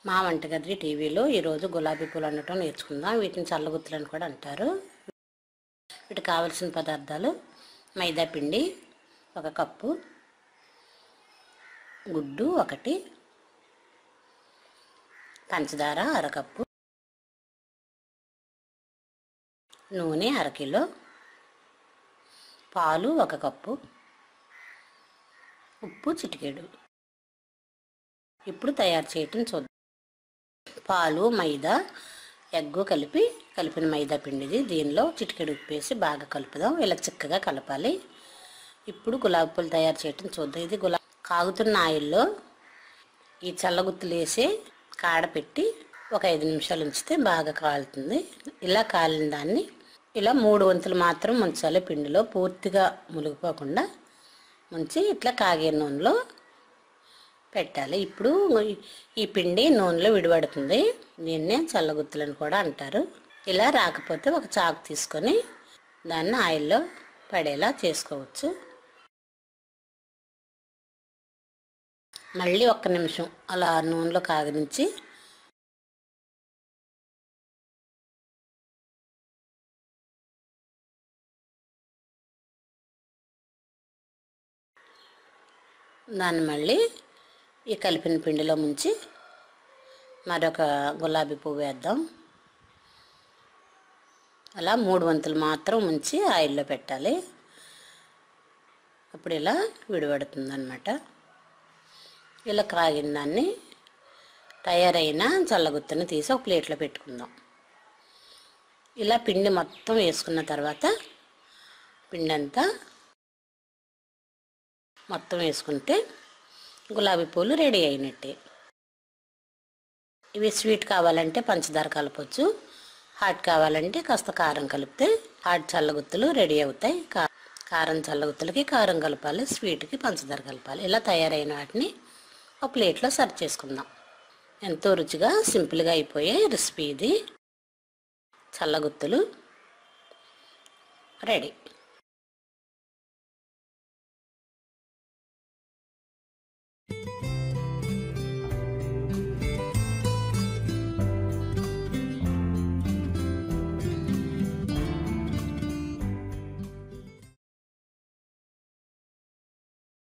మా వంటగది టీవీలో ఈరోజు గులాబీ పూలు అనటం నేర్చుకుందాం వీటిని చల్లగుత్తులు అని కూడా అంటారు వీటికి కావలసిన పదార్థాలు మైదా పిండి ఒక కప్పు గుడ్డు ఒకటి పంచదార అరకప్పు నూనె అరకిలో పాలు ఒక కప్పు ఉప్పు చిటికెడు ఇప్పుడు తయారు చేయటం చూద్దాం పాలు మైదా ఎగ్గు కలిపి కలిపిన మైదా పిండిది దీనిలో చిటికెడు ఉప్పు వేసి బాగా కలుపుదాం ఇలా చిక్కగా కలపాలి ఇప్పుడు గులాబీ పూలు తయారు చేయటం చూద్దాం ఇది గులాబీ కాగుతున్న ఆయిల్లో ఈ చల్లగుత్తులు వేసి కాడ పెట్టి ఒక ఐదు నిమిషాలు ఉంచితే బాగా కాలుతుంది ఇలా కాలిన దాన్ని ఇలా మూడు వంతులు మాత్రం ముంచాలి పిండిలో పూర్తిగా మునిగిపోకుండా ముంచి ఇట్లా కాగే నూనెలో పెట్టాలి ఇప్పుడు ఈ పిండి నూనెలో విడిపడుతుంది దీన్నే చల్లగుత్తులని కూడా అంటారు ఇలా రాకపోతే ఒక చాకు తీసుకొని దాన్ని ఆయిల్లో పడేలా చేసుకోవచ్చు మళ్ళీ ఒక్క నిమిషం అలా నూనెలో కాగనించి దాన్ని మళ్ళీ ఈ కలిపిన పిండిలో ముంచి మరొక గులాబీ పువ్వు వేద్దాం అలా మూడు వంతులు మాత్రం ముంచి ఆయిల్లో పెట్టాలి అప్పుడు ఇలా విడిపడుతుంది అనమాట ఇలా కాగిన దాన్ని తయారైన చల్లగుత్తని తీసి ఒక ప్లేట్లో పెట్టుకుందాం ఇలా పిండి మొత్తం వేసుకున్న తర్వాత పిండి అంతా మొత్తం వేసుకుంటే గులాబీ పూలు రెడీ అయినట్టే ఇవి స్వీట్ కావాలంటే పంచదార కలపచ్చు హాట్ కావాలంటే కాస్త కారం కలిపితే హాట్ చల్లగుత్తులు రెడీ అవుతాయి కా- కారం చల్లగుత్తులకి కారం కలపాలి స్వీట్కి పంచదార కలపాలి ఇలా తయారైన వాటిని ఒక ప్లేట్లో సర్వ్ చేసుకుందాం ఎంతో రుచిగా సింపుల్గా అయిపోయే రెసిపీ ఇది చల్లగుత్తులు రెడీ